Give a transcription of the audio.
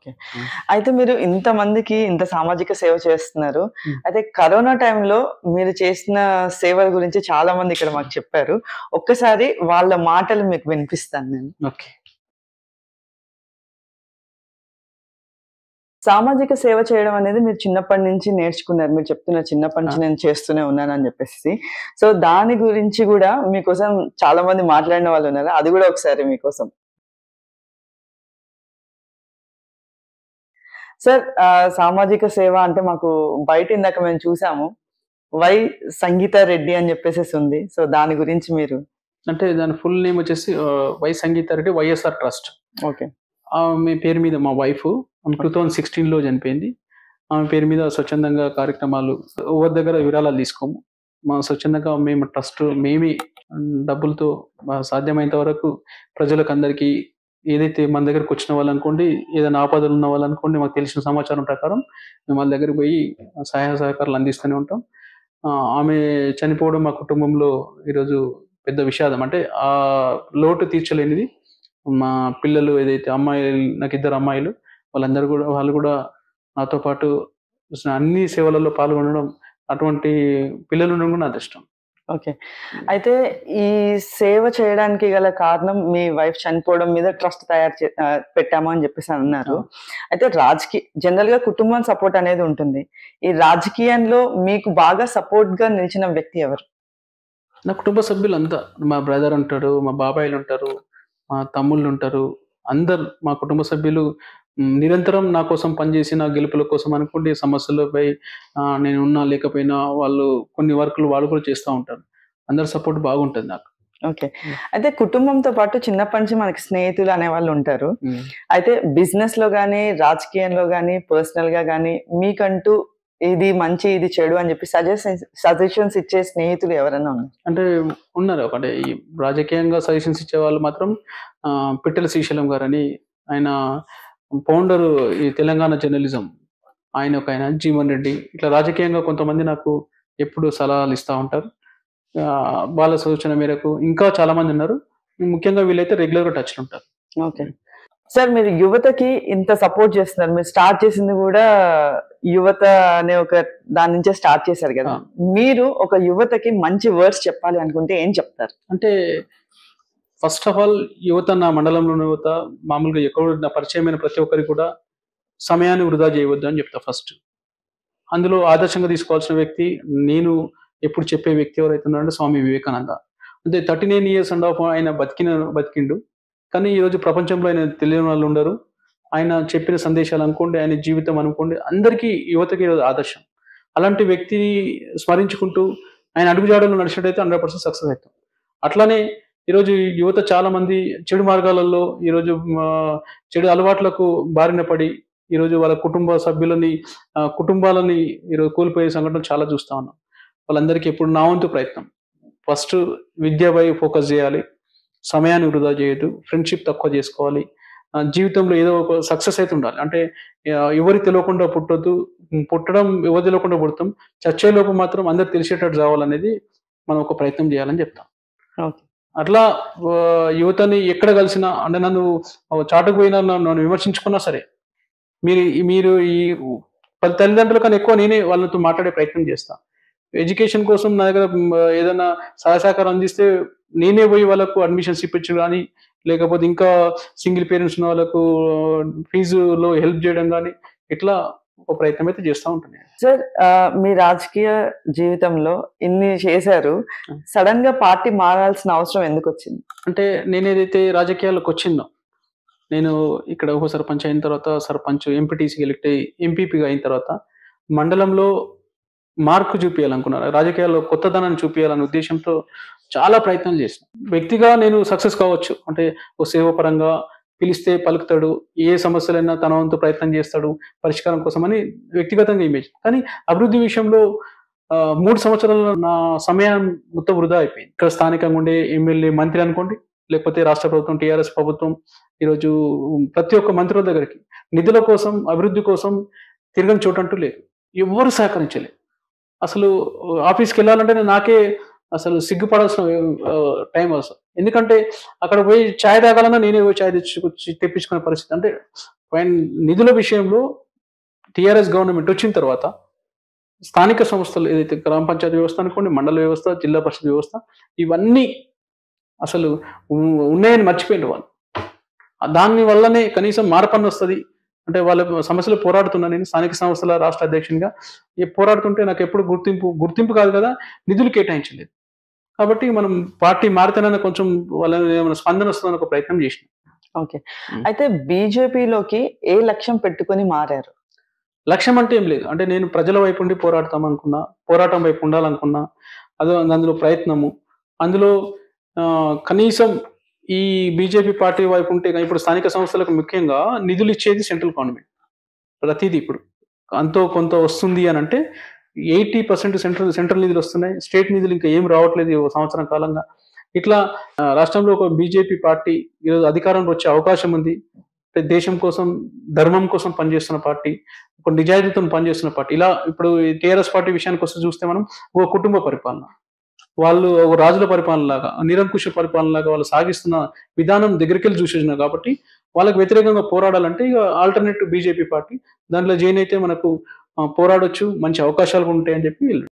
Okay Hmm. అయితే మీరు ఇంత మందికి ఇంత సామాజిక సేవ చేస్తున్నారు Hmm. అయితే కరోనా టైంలో మీరు చేసిన సేవల గురించి చాలా మంది ఇక్కడ మాకు చెప్పారు ఒక్కసారి వాళ్ళ మాటలు మీకు వినిపిస్తాను నేను ఓకే సామాజిక సేవ చేయడం అనేది మీరు చిన్నప్పటి నుంచి నేర్చుకున్నారు మీరు చెప్తున్న చిన్నప్పటి నుంచి ఆ. నేను చేస్తూనే ఉన్నాను అని చెప్పేసి సో దాని గురించి కూడా మీకోసం చాలా మంది మాట్లాడిన వాళ్ళు ఉన్నారు అది కూడా ఒకసారి మీకోసం సార్ ఆ, సామాజిక సేవ అంటే మాకు బయట ఇందాక మేము చూసాము వై సంగీత రెడ్డి అని చెప్పేసి ఉంది సో దాని గురించి మీరు అంటే దాని ఫుల్ నేమ్ వచ్చేసి ఆ, Y Sangeetha Reddy YSR trust okay ఆమె పేరు మీద మా వైఫ్ ఆమె టూ థౌజండ్ సిక్స్టీన్లో చనిపోయింది ఆమె పేరు మీద స్వచ్ఛందంగా కార్యక్రమాలు ఎవరి దగ్గర విరాళాలు తీసుకోము మా స్వచ్ఛందంగా మేము ట్రస్ట్ మేమే ఉమ్, డబ్బులతో మా సాధ్యమైనంత వరకు ప్రజలకు అందరికీ ఏదైతే మన దగ్గరకు వచ్చిన వాళ్ళు అనుకోండి ఏదైనా ఆపదలు ఉన్న వాళ్ళు అనుకోండి మాకు తెలిసిన సమాచారం ప్రకారం మేము వాళ్ళ దగ్గరికి పోయి సహాయ సహకారాలు అందిస్తూనే ఉంటాం ఆ, ఆమె చనిపోవడం మా కుటుంబంలో ఈరోజు పెద్ద విషాదం అంటే ఆ లోటు తీర్చలేనిది మా పిల్లలు ఏదైతే అమ్మాయిలు నాకు ఇద్దరు అమ్మాయిలు వాళ్ళందరూ కూడా వాళ్ళు కూడా నాతో పాటు అన్ని సేవలలో పాల్గొనడం అటువంటి పిల్లలు ఉండడం కూడా నా అదృష్టం ఓకే అయితే ఈ సేవ చేయడానికి గల కారణం మీ వైఫ్ చనిపోవడం మీద ట్రస్ట్ తయారు చే ఆ, పెట్టాము అని చెప్పేసి అన్నారు అయితే రాజకీయ జనరల్ గా కుటుంబం సపోర్ట్ అనేది ఉంటుంది ఈ రాజకీయంలో మీకు బాగా సపోర్ట్ గా నిలిచిన వ్యక్తి ఎవరు నా కుటుంబ సభ్యులు అంతా మా బ్రదర్ ఉంటాడు మా బాబాయిలు ఉంటారు మా తమ్ముళ్ళు ఉంటారు అందరు మా కుటుంబ సభ్యులు మ్, నిరంతరం నా కోసం పనిచేసి నా గెలుపుల కోసం అనుకుంటే సమస్యలపై ఆ, నేను ఉన్నా లేకపోయినా వాళ్ళు కొన్ని వర్కులు వాళ్ళు కూడా చేస్తూ ఉంటారు అందరి సపోర్ట్ బాగుంటుంది నాకు ఓకే అయితే కుటుంబంతో పాటు చిన్నప్పటి నుంచి మనకి స్నేహితులు అనే వాళ్ళు ఉంటారు మ్. అయితే బిజినెస్ లో కానీ రాజకీయంలో కానీ పర్సనల్ గా కానీ మీకంటూ ఇది మంచి ఇది చెడు అని చెప్పి సజెషన్స్ సజెషన్స్ ఇచ్చే స్నేహితులు ఎవరైనా ఉన్నారు అంటే ఉన్నారు అంటే ఈ రాజకీయంగా సజెషన్స్ ఇచ్చే వాళ్ళు మాత్రం ఆ, పిట్టల శ్రీశైలం గారు అని ఆయన ఫౌండర్ ఈ తెలంగాణ జర్నలిజం ఆయన ఒక ఆయన జీవన్ రెడ్డి ఇట్లా రాజకీయంగా కొంతమంది నాకు ఎప్పుడు సలహాలు ఇస్తూ ఉంటారు ఆ, వాళ్ళ సూచన మేరకు ఇంకా చాలా మంది ఉన్నారు ముఖ్యంగా వీళ్ళైతే రెగ్యులర్గా టచ్లో ఉంటారు ఓకే సార్ మీరు యువతకి ఇంత సపోర్ట్ చేస్తున్నారు మీరు స్టార్ట్ చేసింది కూడా యువత అనే ఒక దాని నుంచే స్టార్ట్ చేశారు కదా ఆ. మీరు ఒక యువతకి మంచి వర్డ్స్ చెప్పాలి అనుకుంటే ఏం చెప్తారు అంటే ఫస్ట్ ఆఫ్ ఆల్ యువత నా మండలంలో ఉన్న యువత మామూలుగా ఎక్కడ నా పరిచయమైన ప్రతి ఒక్కరికి కూడా సమయాన్ని వృధా చేయవద్దు అని చెప్తా ఫస్ట్ అందులో ఆదర్శంగా తీసుకోవాల్సిన వ్యక్తి నేను ఎప్పుడు చెప్పే వ్యక్తి ఎవరైతే ఉన్నారంటే స్వామి వివేకానంద అంటే thirty nine years and of ఆయన బతికిన బతికిండు కానీ ఈరోజు ప్రపంచంలో ఆయన తెలియని వాళ్ళు ఉండరు ఆయన చెప్పిన సందేశాలు అనుకోండి ఆయన జీవితం అనుకోండి అందరికీ యువతకి ఈరోజు ఆదర్శం అలాంటి వ్యక్తిని స్మరించుకుంటూ ఆయన అడుగుజాడలు నడిచినట్టయితే హండ్రెడ్ పర్సెంట్ సక్సెస్ అవుతాం అట్లానే ఈరోజు ఈ యువత చాలా మంది చెడు మార్గాలలో ఈరోజు ఆ, చెడు అలవాట్లకు బారిన పడి ఈరోజు వాళ్ళ కుటుంబ సభ్యులని ఆ, కుటుంబాలని ఈరోజు కోల్పోయే సంఘటనలు చాలా చూస్తా ఉన్నాం వాళ్ళందరికీ ఎప్పుడు నా వంతు ప్రయత్నం ఫస్ట్ విద్యపై ఫోకస్ చేయాలి సమయాన్ని వృధా చేయొద్దు ఫ్రెండ్షిప్ తక్కువ చేసుకోవాలి ఆ, జీవితంలో ఏదో ఒక సక్సెస్ అయితే ఉండాలి అంటే ఆ, ఎవరికి తెలియకుండా పుట్టొద్దు పుట్టడం ఎవరు తెలియకుండా పుడతాం చచ్చేలోపు మాత్రం అందరికి తెలిసేటట్టు చావాలనేది మనం ఒక ప్రయత్నం చేయాలని చెప్తాం ఓకే అట్లా ఆ, యువతని ఎక్కడ కలిసినా అంటే నన్ను చాటుకు పోయినా నన్ను నన్ను విమర్శించుకున్నా సరే మీరు మీరు ఈ పది తల్లిదండ్రుల కన్నా ఎక్కువ నేనే వాళ్ళతో మాట్లాడే ప్రయత్నం చేస్తా ఎడ్యుకేషన్ కోసం నా దగ్గర మ్, ఏదైనా సహాయ సహకారం అందిస్తే నేనే పోయి వాళ్ళకు అడ్మిషన్స్ ఇప్పించు కానీ లేకపోతే ఇంకా సింగిల్ పేరెంట్స్ ఉన్న వాళ్ళకు ఫీజులో హెల్ప్ చేయడం కానీ ఇట్లా ఒక ప్రయత్నం అయితే చేస్తూ ఉంటాను సార్ ఆ, మీ రాజకీయ జీవితంలో ఇన్ని చేశారు సడన్ గా పార్టీ మారాల్సిన అవసరం ఎందుకు వచ్చింది అంటే నేను ఏదైతే రాజకీయాల్లోకి వచ్చిందో నేను ఇక్కడ ఉప సర్పంచ్ అయిన తర్వాత సర్పంచ్ ఎంపీటీసీకి ఎలక్ట్ అయ్యి ఎంపీపీగా అయిన తర్వాత మండలంలో మార్పు చూపించాలనుకున్నాను రాజకీయాల్లో కొత్తదనాన్ని చూపించాలనే ఉద్దేశంతో చాలా ప్రయత్నాలు చేసిన వ్యక్తిగా నేను సక్సెస్ కావచ్చు అంటే ఓ సేవ పరంగా పిలిస్తే పలుకుతాడు ఏ సమస్యలైనా తన వంతు ప్రయత్నం చేస్తాడు పరిష్కారం కోసమని వ్యక్తిగతంగా ఇమేజ్ కానీ అభివృద్ధి విషయంలో ఆ, మూడు సంవత్సరాల నా సమయం మొత్తం వృధా అయిపోయింది ఇక్కడ స్థానికంగా ఉండే ఎమ్మెల్యే మంత్రి అనుకోండి లేకపోతే రాష్ట్ర ప్రభుత్వం టీఆర్ఎస్ ప్రభుత్వం ఈరోజు ప్రతి ఒక్క మంత్రుల దగ్గరికి నిధుల కోసం అభివృద్ధి కోసం తిరగని చోటు అంటూ లేదు ఎవ్వరు సహకరించలేదు అసలు ఆఫీస్కి వెళ్ళాలంటే నేను నాకే అసలు సిగ్గుపడాల్సిన ఆ, టైం అసలు ఎందుకంటే అక్కడ పోయి ఛాయ్ తాగాలన్నా నేనే పోయి ఛాయ్ తెచ్చుకొచ్చి తెప్పించుకునే పరిస్థితి అంటే పైన నిధుల విషయంలో టిఆర్ఎస్ గవర్నమెంట్ వచ్చిన తర్వాత స్థానిక సంస్థలు ఏదైతే గ్రామ పంచాయతీ వ్యవస్థ అనుకోండి మండల వ్యవస్థ జిల్లా పరిషత్ వ్యవస్థ ఇవన్నీ అసలు ఉ- ఉన్నాయని మర్చిపోయింది వాళ్ళు దాని వల్లనే కనీసం మార్పన్న వస్తుంది అంటే వాళ్ళ సమస్యలు పోరాడుతున్నా నేను స్థానిక సంస్థల రాష్ట్ర అధ్యక్షునిగా ఈ పోరాడుతుంటే నాకు ఎప్పుడు గుర్తింపు గుర్తింపు కాదు కదా నిధులు కేటాయించలేదు కాబట్టి మనం పార్టీ మారితేనైనా కొంచెం వాళ్ళ ఏమైనా స్పందన వస్తుందని ఒక ప్రయత్నం చేసినాం ఓకే మ్మ్. అయితే బీజేపీలోకి ఏ లక్ష్యం పెట్టుకొని మారారు లక్ష్యం అంటే ఏం లేదు అంటే నేను ప్రజల వైపు ఉండి పోరాడతాం అనుకున్నా పోరాటం వైపు ఉండాలనుకున్నా అదో అందులో ప్రయత్నము అందులో ఆ, కనీసం ఈ బీజేపీ పార్టీ వైపు ఉంటే గా- ఇప్పుడు స్థానిక సంస్థలకు ముఖ్యంగా నిధులు ఇచ్చేది సెంట్రల్ గవర్నమెంట్ ప్రతిదీ ఇప్పుడు అంతో కొంత వస్తుంది అని అంటే ఎయిటీ పర్సెంట్ సెంట్రల్ సెంట్రల్ నిధులు వస్తున్నాయి స్టేట్ నిధులు ఇంకా ఏం రావట్లేదు ఈ ఓ సంవత్సరం కాలంగా ఇట్లా ఆ, రాష్ట్రంలో ఒక బీజేపీ పార్టీ ఈరోజు అధికారంలో వచ్చే అవకాశం ఉంది అంటే దేశం కోసం ధర్మం కోసం పనిచేస్తున్న పార్టీ ఒక నిజాయితీతో పనిచేస్తున్న పార్టీ ఇలా ఇప్పుడు టీఆర్ఎస్ పార్టీ విషయానికి వస్తే చూస్తే మనం ఒక కుటుంబ పరిపాలన వాళ్ళు ఒక రాజుల పరిపాలన లాగా నిరంకుశ పరిపాలన లాగా వాళ్ళు సాగిస్తున్న విధానం దగ్గరికి వెళ్ళి చూసేసినారు కాబట్టి వాళ్ళకి వ్యతిరేకంగా పోరాడాలంటే ఇక ఆల్టర్నేటివ్ బీజేపీ పార్టీ దాంట్లో జైన్ అయితే మనకు ఆ, పోరాడొచ్చు మంచి అవకాశాలు ఉంటాయని చెప్పి వీళ్ళు